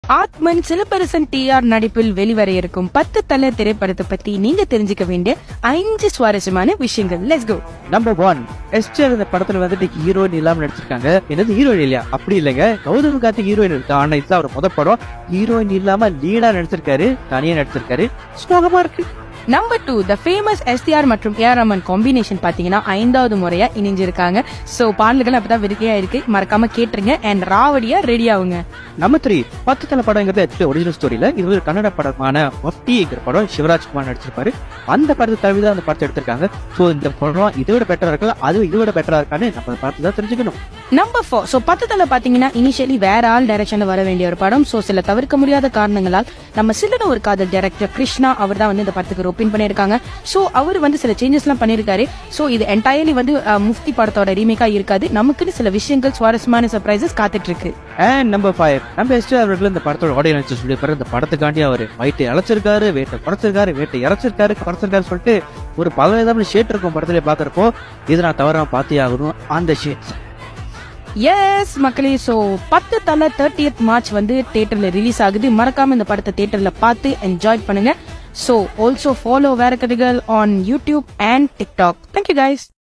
ஆத்மன் சிலப்பரசன் D R நடிப்பில் வெளிவர இருக்கும் பத்து தல திரைப்படத்தை பத்தி நீங்க தெரிஞ்சுக்க வேண்டிய ஐந்து சுவாரஸ்யமான விஷயங்கள் let's go number one STR இந்த படத்துல வந்துட்டு ஹீரோயின் இல்லாம நடிச்சிருக்காங்க என்னது ஹீரோயின் இல்லையா அப்படி இல்லைங்க கௌதம் கார்த்திக் ஹீரோயின் இருக்கு ஆனா இதுதான் அவர் முத படம் ஹீரோயின் இல்லாம லீடா நடிச்சிருக்காரு தனியா நடிச்சிருக்காரு சோகமா இருக்கு number two the famous STR மற்றும் ஏஆர் ரமன் காம்பினேஷன் பாத்தீங்கன்னா ஐந்தாவது முறையா இணைஞ்சிருக்காங்க சோ பாடல்கள் அப்பதான் விருக்கையா இருக்கு மறக்காம கேட்டுருங்க அண்ட் ராவடியா ரெடி ஆகுங்க நம்பர் த்ரீ பத்து தலை படங்கிறது ஆக்சுவலி ஒரிஜினல் ஸ்டோரியில இது ஒரு கன்னட படமான மஃப்டிங்கிற படம் சிவராஜ் குமார் நடிச்சிருப்பாரு அந்த படத்தை தவிர அந்த படத்தை எடுத்திருக்காங்க சோ இந்த படம் இதை விட பெட்டரா இருக்கா அது இதை விட பெட்டரா இருக்கான்னு நம்ம பார்த்து தான் தெரிஞ்சுக்கணும் நம்பர் ஃபோர் ஸோ பத்து தலை பாத்தீங்கன்னா இனிஷியலி வேற ஆள் டைரக்ஷன்ல வர வேண்டிய ஒரு படம் ஸோ சில தவிர்க்க முடியாத காரணங்களால் நம்ம சில்லன ஒரு காதல் டைரக்டர் கிருஷ்ணா அவர் தான் வந்து இந்த படத்துக்கு ஒப்பின் பண்ணியிருக்காங்க ஸோ அவர் வந்து சில சேஞ்சஸ் எல்லாம் பண்ணியிருக்காரு ஸோ இது என்டையர்லி வந்து அஹ், முஃப்தி படத்தோட ரீமேக்கா இருக்காது நமக்குன்னு சில விஷயங்கள் சுவாரஸ்யமான சர்ப்ரைசஸ் காத்துட்டு இருக்கு அண்ட் நம்பர் ஃபைவ் நம்ம எஸ்டர் அவர்கள் இந்த படத்தோட ஆடியன்ஸ் சொல்லியிருப்பாரு இந்த படத்துக்காண்டி அவர் வயிற்று இழைச்சிருக்காரு வேட்டை குறைச்சிருக்காரு வேட்டை இறைச்சிருக்காரு குறைச்சிருக்காரு சொல்லிட்டு ஒரு பலவிதமான ஷேட் இருக்கும் படத்துல பாக்குறப்போ இதை நான் தவறாம பார்த்தே ஆகணும் அந்த ஷேட்ஸ் எஸ் மக்களே ஸோ பத்து தலை தேர்ட்டியத் மார்ச் வந்து தியேட்டர்ல ரிலீஸ் ஆகுது மறக்காம இந்த படத்தை தியேட்டர்ல பார்த்து என்ஜாய் பண்ணுங்க ஸோ ஆல்சோ ஃபாலோ வேற கதைகள் on YouTube and TikTok thank you guys